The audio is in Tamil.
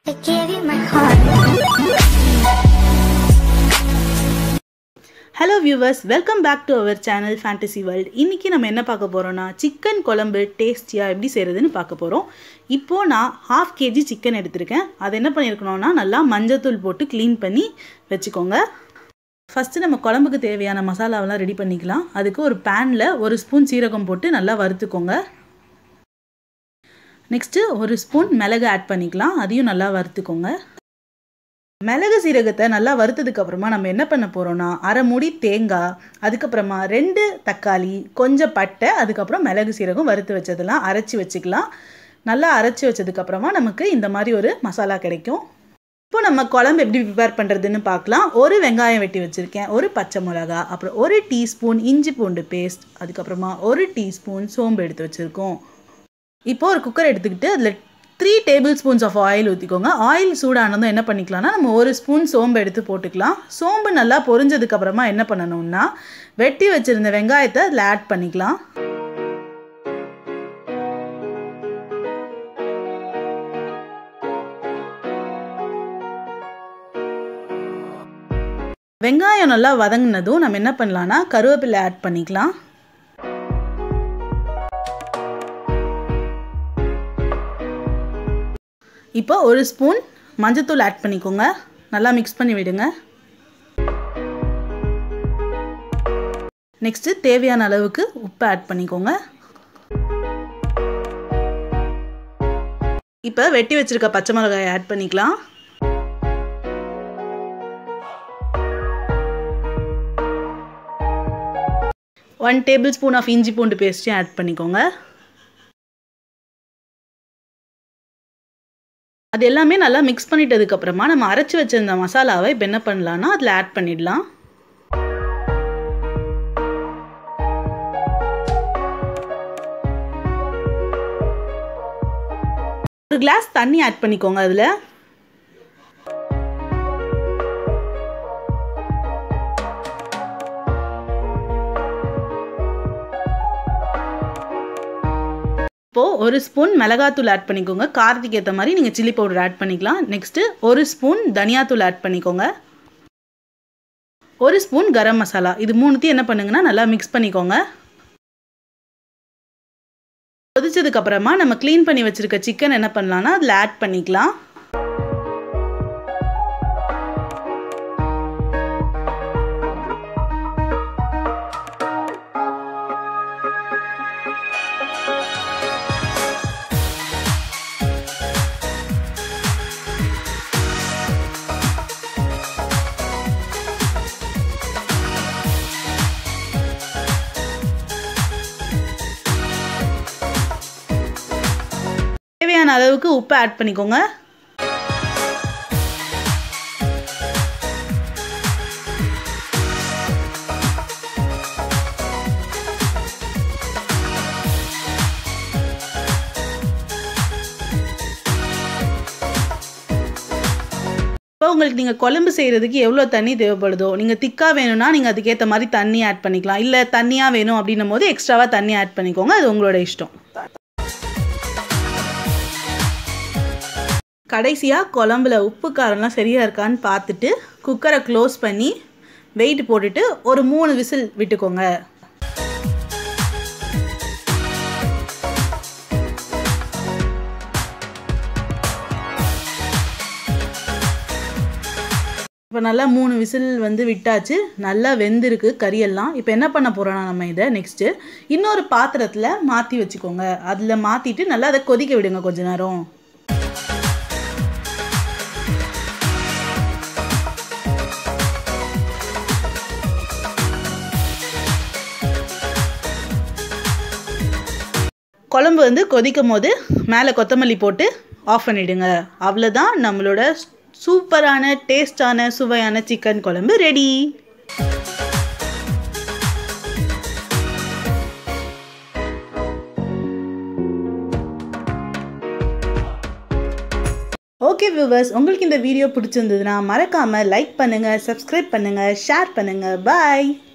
I gave you my heart. Hello viewers welcome back to our channel fantasy world இன்றைக்கி நம்ம என்ன பார்க்க போகிறோம்னா சிக்கன் குழம்பு டேஸ்டியாக எப்படி செய்கிறதுன்னு பார்க்க போகிறோம் இப்போது நான் ஹாஃப் கேஜி சிக்கன் எடுத்திருக்கேன் அதை என்ன பண்ணியிருக்கணும்னா நல்லா மஞ்சத்தூள் போட்டு க்ளீன் பண்ணி வச்சுக்கோங்க ஃபஸ்ட்டு நம்ம குழம்புக்கு தேவையான மசாலாவெல்லாம் ரெடி பண்ணிக்கலாம் அதுக்கு ஒரு பேனில் ஒரு ஸ்பூன் சீரகம் போட்டு நல்லா வறுத்துக்கோங்க நெக்ஸ்ட்டு ஒரு ஸ்பூன் மிளகு ஆட் பண்ணிக்கலாம் அதையும் நல்லா வறுத்துக்கோங்க மிளகு சீரகத்தை நல்லா வறுத்ததுக்கு அப்புறமா நம்ம என்ன பண்ண போகிறோம்னா அரை மூடி தேங்காய் அதுக்கப்புறமா ரெண்டு தக்காளி கொஞ்சம் பட்டை அதுக்கப்புறம் மிளகு சீரகம் வறுத்து வச்சதெல்லாம் அரைச்சி வச்சுக்கலாம் நல்லா அரைச்சி வச்சதுக்கப்புறமா நமக்கு இந்த மாதிரி ஒரு மசாலா கிடைக்கும் இப்போ நம்ம குழம்பு எப்படி ப்ரிப்பேர் பண்ணுறதுன்னு பார்க்கலாம் ஒரு வெங்காயம் வெட்டி வச்சுருக்கேன் ஒரு பச்சை மிளகா அப்புறம் ஒரு டீஸ்பூன் இஞ்சி பூண்டு பேஸ்ட் அதுக்கப்புறமா ஒரு டீஸ்பூன் சோம்பு எடுத்து வச்சுருக்கோம் இப்போ ஒரு குக்கர் எடுத்துக்கிட்டு அதில் three tablespoons of oil ஊற்றிக்கோங்க ஆயில் சூடானதும் என்ன பண்ணிக்கலாம்னா நம்ம ஒரு ஸ்பூன் சோம்பு எடுத்து போட்டுக்கலாம் சோம்பு நல்லா பொரிஞ்சதுக்கப்புறமா என்ன பண்ணணும்னா வெட்டி வச்சுருந்த வெங்காயத்தை அதில் ஆட் பண்ணிக்கலாம் வெங்காயம் நல்லா வதங்கினதும் நம்ம என்ன பண்ணலாம்னா கருவேப்பிலை ஆட் பண்ணிக்கலாம் இப்போ ஒரு ஸ்பூன் மஞ்சத்தூள் ஆட் பண்ணிக்கோங்க நல்லா மிக்ஸ் பண்ணி விடுங்க நெக்ஸ்ட்டு தேவையான அளவுக்கு உப்பு ஆட் பண்ணிக்கோங்க இப்போ வெட்டி வச்சிருக்க பச்சை மிளகாயை ஆட் பண்ணிக்கலாம் ஒன் டேபிள் ஸ்பூன் ஆஃப் இஞ்சி பூண்டு பேஸ்ட்டையும் ஆட் பண்ணிக்கோங்க அது எல்லாமே நல்லா மிக்ஸ் பண்ணிட்டதுக்கப்புறமா நம்ம அரைச்சி வச்சிருந்த மசாலாவை இப்போ என்ன பண்ணலான்னா அதில் ஆட் பண்ணிடலாம் ஒரு கிளாஸ் தண்ணி ஆட் பண்ணிக்கோங்க அதில் இப்போது ஒரு ஸ்பூன் மிளகாத்தூள் ஆட் பண்ணிக்கோங்க காரத்துக்கு ஏற்ற மாதிரி நீங்கள் சில்லி பவுடர் ஆட் பண்ணிக்கலாம் நெக்ஸ்ட்டு ஒரு ஸ்பூன் தனியாத்தூள் ஆட் பண்ணிக்கோங்க ஒரு ஸ்பூன் கரம் மசாலா இது மூணுத்தையும் என்ன பண்ணுங்கன்னா நல்லா மிக்ஸ் பண்ணிக்கோங்க கொதிச்சதுக்கப்புறமா நம்ம க்ளீன் பண்ணி வச்சுருக்க சிக்கன் என்ன பண்ணலான்னா அதில் ஆட் பண்ணிக்கலாம் தேவையான அளவுக்கு உப்பு ஆட் பண்ணிக்கோங்க இப்போ உங்களுக்கு நீங்கள் குழம்பு செய்கிறதுக்கு எவ்வளோ தண்ணி தேவைப்படுதோ நீங்கள் திக்காக வேணும்னா நீங்கள் அதுக்கேற்ற மாதிரி தண்ணி ஆட் பண்ணிக்கலாம் இல்லை தண்ணியாக வேணும் அப்படின்னும் போது எக்ஸ்ட்ராவாக தண்ணி ஆட் பண்ணிக்கோங்க அது உங்களோட இஷ்டம் கடைசியாக குழம்புல உப்பு காரம்லாம் சரியாக இருக்கான்னு பார்த்துட்டு குக்கரை க்ளோஸ் பண்ணி வெயிட் போட்டுட்டு ஒரு மூணு விசில் விட்டுக்கோங்க இப்போ நல்லா மூணு விசில் வந்து விட்டாச்சு நல்லா வெந்திருக்கு கறியெல்லாம் இப்போ என்ன பண்ண போகிறோம்னா நம்ம இதை நெக்ஸ்ட்டு இன்னொரு பாத்திரத்தில் மாற்றி வச்சுக்கோங்க அதில் மாற்றிட்டு நல்லா அதை கொதிக்க விடுங்க கொஞ்ச நேரம் குழம்பு வந்து கொதிக்கும் போது மேலே கொத்தமல்லி போட்டு ஆஃப் பண்ணிவிடுங்க அவ்வளோதான் நம்மளோட சூப்பரான டேஸ்டான சுவையான சிக்கன் குழம்பு ரெடி ஓகே வியூவர்ஸ் உங்களுக்கு இந்த வீடியோ பிடிச்சிருந்ததுன்னா மறக்காமல் லைக் பண்ணுங்கள் சப்ஸ்கிரைப் பண்ணுங்கள் ஷேர் பண்ணுங்கள் பாய்